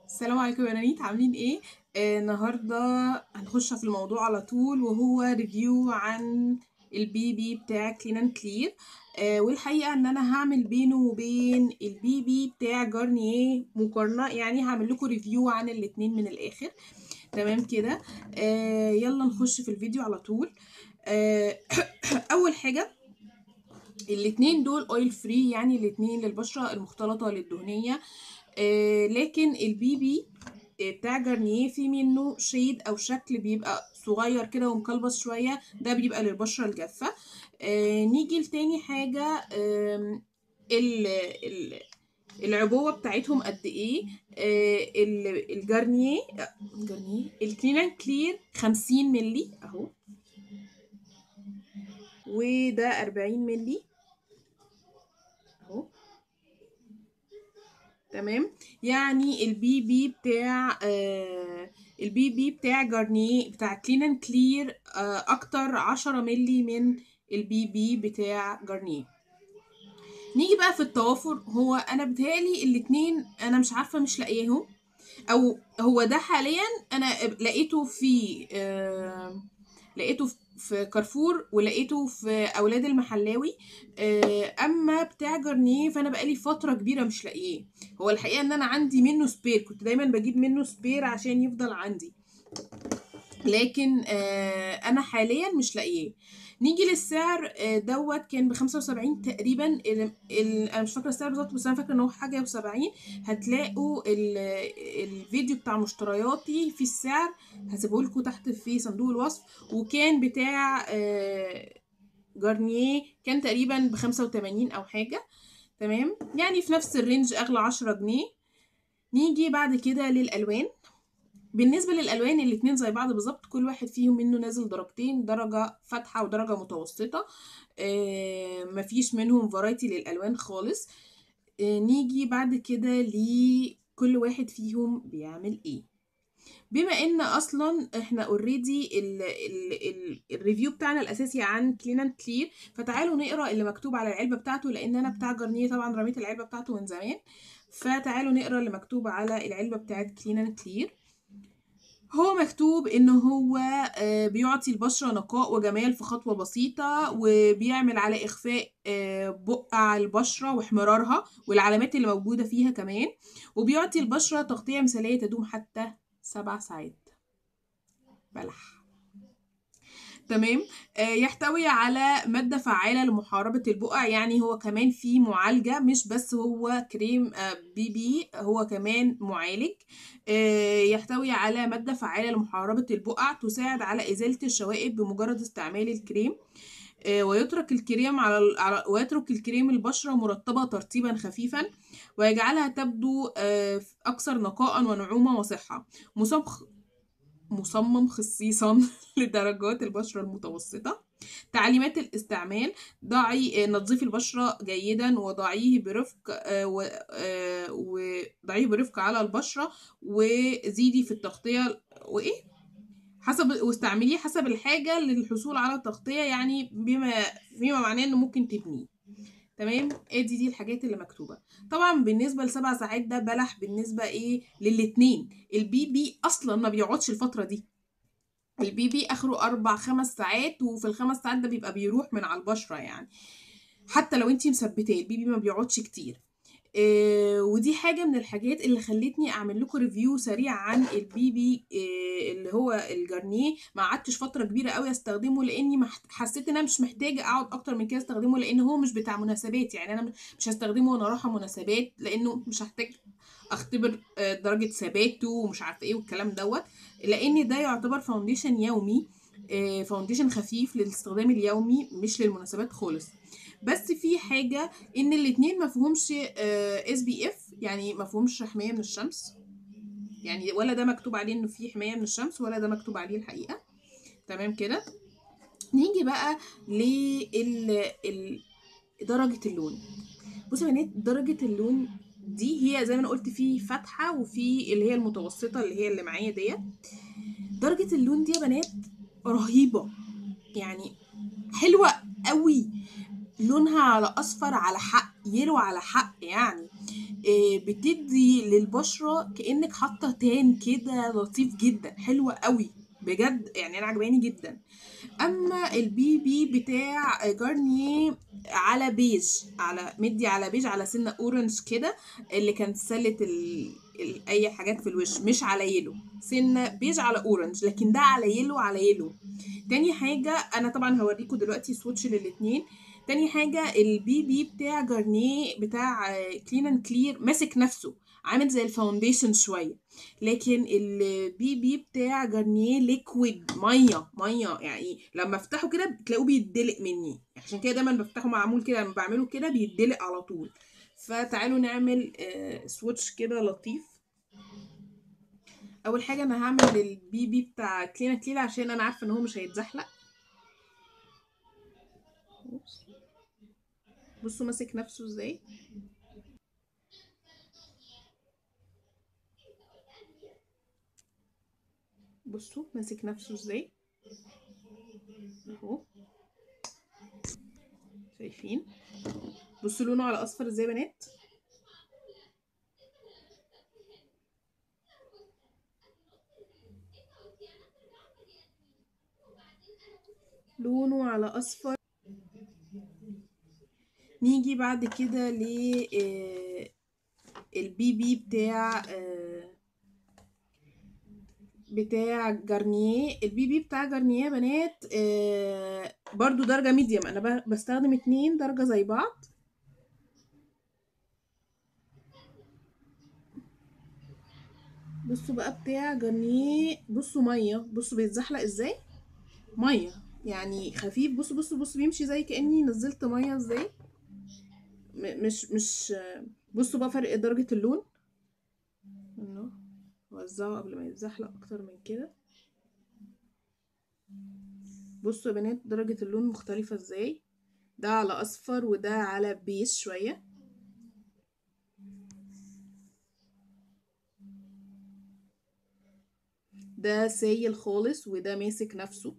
السلام عليكم يا بنات عاملين ايه آه النهارده هنخش في الموضوع على طول وهو ريفيو عن البي بي بتاع كلين اند كلير آه والحقيقه ان انا هعمل بينه وبين البي بي بتاع جارنيه مقارنه يعني هعمل لكم ريفيو عن الاتنين من الاخر تمام كده آه يلا نخش في الفيديو على طول آه اول حاجه الاتنين دول اويل فري يعني الاتنين للبشره المختلطه للدهنيه آه لكن البي بي بتاع جارنيه في منه شيد او شكل بيبقى صغير كده ومكلبص شويه ده بيبقى للبشره الجافه آه نيجي لتاني حاجه آه ال ال العبوه بتاعتهم قد ايه آه الجارنيه جارنيه الكلين كلير 50 ملي اهو وده 40 ملي اهو تمام يعني البي بي بتاع آه البي بي بتاع جارنيه بتاع كلين اند كلير آه اكتر عشرة ملي من البي بي بتاع جارنيه نيجي بقى في التوافر هو انا بتهيألي الاتنين انا مش عارفة مش لاقياهم او هو ده حاليا انا لقيته في آه لقيته في كارفور ولقيته في اولاد المحلاوي اما بتاع جارنيه فانا بقالي فتره كبيره مش لاقيه هو الحقيقه ان انا عندي منه سبير كنت دايما بجيب منه سبير عشان يفضل عندي لكن انا حاليا مش لاقيه نيجي للسعر دوت كان ب 75 تقريبا ال ال انا مش فاكره السعر بالظبط بس انا فاكره ان هو حاجه و70 هتلاقوا الفيديو بتاع مشترياتي في السعر هسيبه لكم تحت في صندوق الوصف وكان بتاع جارنيه كان تقريبا ب 85 او حاجه تمام يعني في نفس الرينج اغلى 10 جنيه نيجي بعد كده للالوان بالنسبه للالوان الاتنين زي بعض بالظبط كل واحد فيهم منه نازل درجتين درجه فاتحه ودرجه متوسطه آه مفيش منهم فرايتي للالوان خالص آه نيجي بعد كده لكل واحد فيهم بيعمل ايه بما ان اصلا احنا اوريدي الريفيو بتاعنا الاساسي عن كلين اند كلير فتعالوا نقرا اللي مكتوب على العلبه بتاعته لان انا بتاع جارنيه طبعا رميت العلبه بتاعته من زمان فتعالوا نقرا اللي مكتوب على العلبه بتاعت كلين اند كلير هو مكتوب ان هو بيعطي البشرة نقاء وجمال في خطوة بسيطة وبيعمل على اخفاء بقع البشرة واحمرارها والعلامات اللي موجودة فيها كمان وبيعطي البشرة تغطية مثالية تدوم حتى سبع ساعات بلح تمام آه يحتوي على مادة فعالة لمحاربة البقع يعني هو كمان فيه معالجة مش بس هو كريم آه بي بي هو كمان معالج آه يحتوي على مادة فعالة لمحاربة البقع تساعد على إزالة الشوائب بمجرد استعمال الكريم ويترك الكريم على على ويترك الكريم البشره مرطبه ترطيبا خفيفا ويجعلها تبدو اكثر نقاء ونعومه وصحه مصمخ مصمم خصيصا لدرجات البشرة المتوسطة تعليمات الاستعمال ضعي نظيف البشرة جيدا وضعيه برفق وضعيه برفق على البشرة وزيدي في التغطية وايه حسب واستعمليه حسب الحاجة للحصول على تغطية يعني بما فيما معناه انه ممكن تبنيه تمام ادي دي الحاجات اللي مكتوبه طبعا بالنسبه لسبع ساعات ده بلح بالنسبه ايه للاتنين البي بي اصلا ما بيقعدش الفتره دي البي بي اخره اربع خمس ساعات وفي الخمس ساعات ده بيبقى بيروح من على البشره يعني حتى لو انتي مثبتاه البي بي ما بيقعدش كتير إيه ودي حاجه من الحاجات اللي خلتني اعمل لكم ريفيو سريع عن البي بي إيه اللي هو الجارنيه ما قعدتش فتره كبيره قوي استخدمه لاني حسيت ان انا مش محتاجه اقعد اكتر من كده استخدمه لان هو مش بتاع مناسبات يعني انا مش هستخدمه وانا رايحه مناسبات لانه مش هحتاج اختبر درجه ثباته ومش عارفه ايه والكلام دوت لان ده يعتبر فاونديشن يومي إيه فاونديشن خفيف للاستخدام اليومي مش للمناسبات خالص بس في حاجة ان الاتنين مفهومش اس بي اف يعني مفهومش حماية من الشمس يعني ولا ده مكتوب عليه انه فيه حماية من الشمس ولا ده مكتوب عليه الحقيقة تمام كده نيجي بقى ل درجة اللون بصوا يا بنات درجة اللون دي هي زي ما انا قلت في فاتحة وفي اللي هي المتوسطة اللي هي اللي معايا ديت درجة اللون دي يا بنات رهيبة يعني حلوة قوي لونها على اصفر على حق يلو على حق يعني إيه بتدي للبشره كانك حاطه تان كده لطيف جدا حلوه قوي بجد يعني انا عجباني جدا اما البي بي بتاع جارنيه على بيج على مدي على بيج على سنه اورنج كده اللي كانت سله ال... ال... اي حاجات في الوش مش على يلو سنه بيج على اورنج لكن ده على يلو على يلو تاني حاجه انا طبعا هوريكم دلوقتي سويتش للاتنين تاني حاجة البي بي بتاع جارنيه بتاع كلين اند كلير ماسك نفسه عامل زي الفاونديشن شوية لكن البي بي بتاع جارنيه ليكويد مية مية يعني لما افتحه كده بتلاقوه بيتدلق مني عشان كده دايما بفتحه معمول كده لما بعمله كده بيتدلق على طول فتعالوا نعمل سويتش كده لطيف اول حاجه انا هعمل البي بي بتاع كلينا كلير عشان انا عارفه ان هو مش هيتزحلق بصوا ماسك نفسه ازاي بصوا ماسك نفسه ازاي اهو شايفين بصوا لونه على اصفر ازاي يا بنات لونه على اصفر نيجي بعد كده ل البي بي بتاع بتاع جارنيه البي بي بتاع جارنيه يا بنات برضو درجة ميديوم انا بستخدم اتنين درجة زي بعض بصوا بقى بتاع جارنيه بصوا مية بصوا بيتزحلق ازاي مية يعني خفيف بصوا بصوا بصوا بيمشي زي كأني نزلت مية ازاي مش مش بصوا بقى فرق درجة اللون انه وزعه قبل ما يتزحلق اكتر من كده بصوا يا بنات درجة اللون مختلفة ازاي ده على اصفر وده على بيج شوية ده سايل خالص وده ماسك نفسه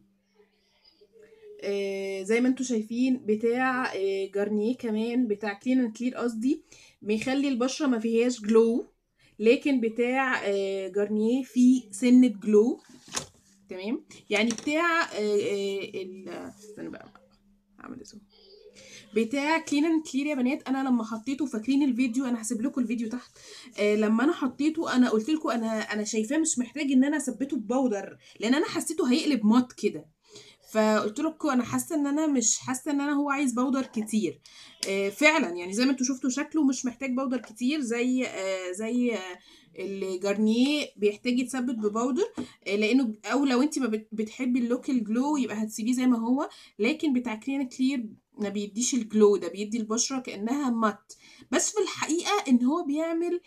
آه زي ما انتم شايفين بتاع آه جارنيه كمان بتاع كلين اند كلير قصدي بيخلي البشره ما فيهاش جلو لكن بتاع آه جارنيه فيه سنه جلو تمام يعني بتاع ال استنى بقى هعمل ازاي بتاع كلين اند كلير يا بنات انا لما حطيته فاكرين الفيديو انا هسيب لكم الفيديو تحت آه لما انا حطيته انا قلت لكم انا انا شايفاه مش محتاج ان انا اثبته ببودر لان انا حسيته هيقلب مات كده فقلت لكم انا حاسه ان انا مش حاسه ان انا هو عايز بودر كتير آه فعلا يعني زي ما انتم شفتوا شكله مش محتاج بودر كتير زي آه زي آه الجارنيه بيحتاج يتثبت ببودر آه لانه او لو انت ما بتحبي اللوك الجلو يبقى هتسيبيه زي ما هو لكن بتاع كلين كلير ما بيديش الجلو ده بيدي البشره كانها مات بس في الحقيقه ان هو بيعمل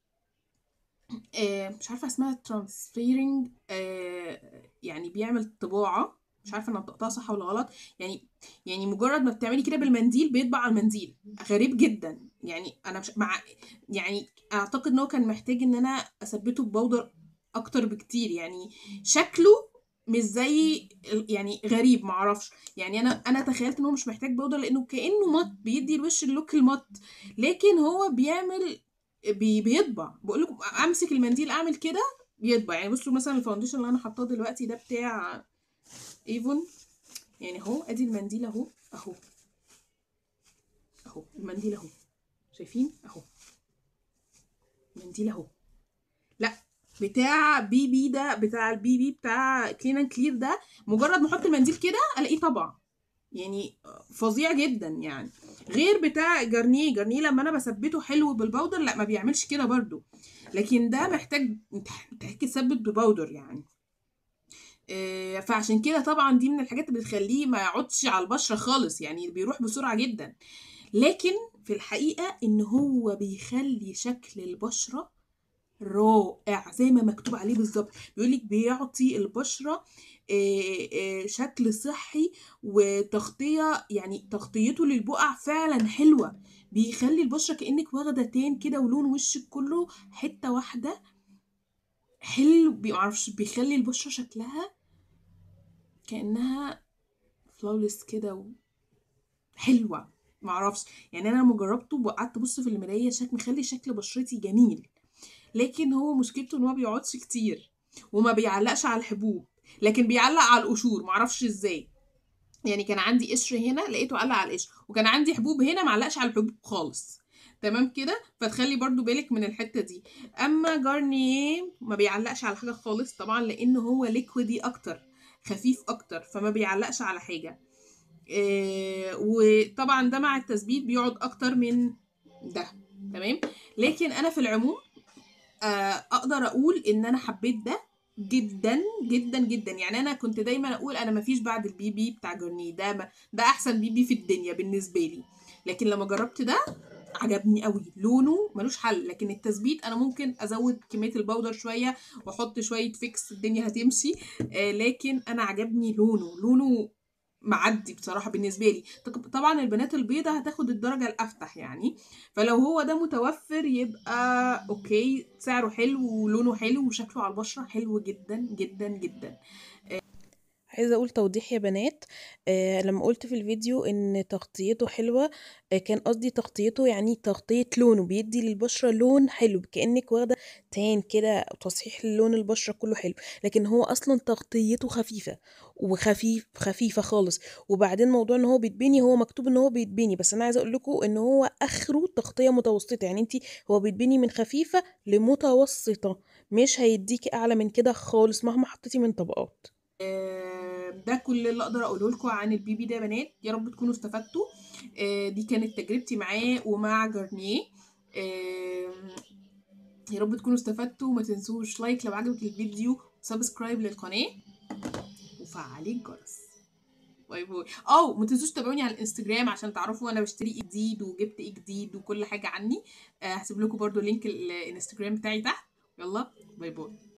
آه مش عارفه اسمها ترانسفيرنج آه يعني بيعمل طباعه مش عارفه انا نطقتها صح ولا غلط يعني يعني مجرد ما بتعملي كده بالمنديل بيطبع على المنديل غريب جدا يعني انا مش مع يعني اعتقد ان هو كان محتاج ان انا اثبته ببودر اكتر بكتير يعني شكله مش زي يعني غريب معرفش يعني انا انا تخيلت ان هو مش محتاج بودر لانه كانه مط بيدي الوش اللوك المط لكن هو بيعمل بي بيطبع بقول لكم امسك المنديل اعمل كده بيطبع يعني بصوا مثلا الفاونديشن اللي انا حاطاه دلوقتي ده بتاع ايفون يعني اهو ادي المنديل اهو اهو اهو المنديل اهو شايفين اهو المنديل اهو لا بتاع بي بي ده بتاع البي بي بتاع كلين اند كلير ده مجرد ما احط المنديل كده الاقيه طبع يعني فظيع جدا يعني غير بتاع جارنيه جارنيه لما انا بثبته حلو بالبودر لا ما بيعملش كده برضو لكن ده محتاج محتاج تثبت ببودر يعني فعشان كده طبعا دي من الحاجات اللي بتخليه ما يقعدش على البشره خالص يعني بيروح بسرعه جدا لكن في الحقيقه ان هو بيخلي شكل البشره رائع زي ما مكتوب عليه بالظبط بيقولك بيعطي البشره شكل صحي وتغطيه يعني تغطيته للبقع فعلا حلوه بيخلي البشره كانك واخده تان كده ولون وشك كله حته واحده حلو معرفش بيخلي البشره شكلها كانها فلولس كده و... حلوه معرفش يعني انا لما جربته وقعدت ابص في المرايه شكل مخلي شكل بشرتي جميل لكن هو مشكلته ان هو بيقعدش كتير وما بيعلقش على الحبوب لكن بيعلق على القشور معرفش ازاي يعني كان عندي قشر هنا لقيته علق على القشر وكان عندي حبوب هنا معلقش على الحبوب خالص تمام كده فتخلي برضو بالك من الحته دي اما جارنيه ما بيعلقش على حاجه خالص طبعا لان هو ليكويدي اكتر خفيف اكتر فما بيعلقش على حاجه إيه وطبعا ده مع التثبيت بيقعد اكتر من ده تمام لكن انا في العموم آه، اقدر اقول ان انا حبيت ده جدا جدا جدا يعني انا كنت دايما اقول انا مفيش بعد البي بي بتاع جورني ده ما ده احسن بي بي في الدنيا بالنسبه لي لكن لما جربت ده عجبني قوي لونه ملوش حل لكن التثبيت انا ممكن ازود كميه البودر شويه واحط شويه فيكس الدنيا هتمشي آه لكن انا عجبني لونه لونه معدي بصراحة بالنسبة لي طب- طبعا البنات البيضة هتاخد الدرجة الأفتح يعني فلو هو ده متوفر يبقى أوكي سعره حلو ولونه حلو وشكله على البشرة حلو جدا جدا جدا عايزة أقول توضيح يا بنات آه لما قلت في الفيديو إن تغطيته حلوة آه كان قصدي تغطيته يعني تغطية لونه بيدي للبشرة لون حلو كأنك واخدة تان كده تصحيح لون البشرة كله حلو لكن هو أصلا تغطيته خفيفة وخفيف خفيفة خالص وبعدين موضوع إن هو بيتبني هو مكتوب إن هو بيتبني بس أنا عايزة أقول لكم إن هو آخره تغطية متوسطة يعني أنت هو بيتبني من خفيفة لمتوسطة مش هيديكي أعلى من كده خالص مهما حطيتي من طبقات آه، ده كل اللي اقدر اقوله لكم عن البي بي ده يا بنات يا رب تكونوا استفدتوا آه، دي كانت تجربتي معاه ومع جارنيه آه، يا رب تكونوا استفدتوا وما تنسوش لايك لو عجبك الفيديو سبسكرايب للقناه وفعلي الجرس باي باي اه ما تنسوش تتابعوني على الانستجرام عشان تعرفوا انا بشتري ايه جديد وجبت ايه جديد وكل حاجه عني آه، هسيب لكم برضو لينك الانستجرام بتاعي تحت يلا باي باي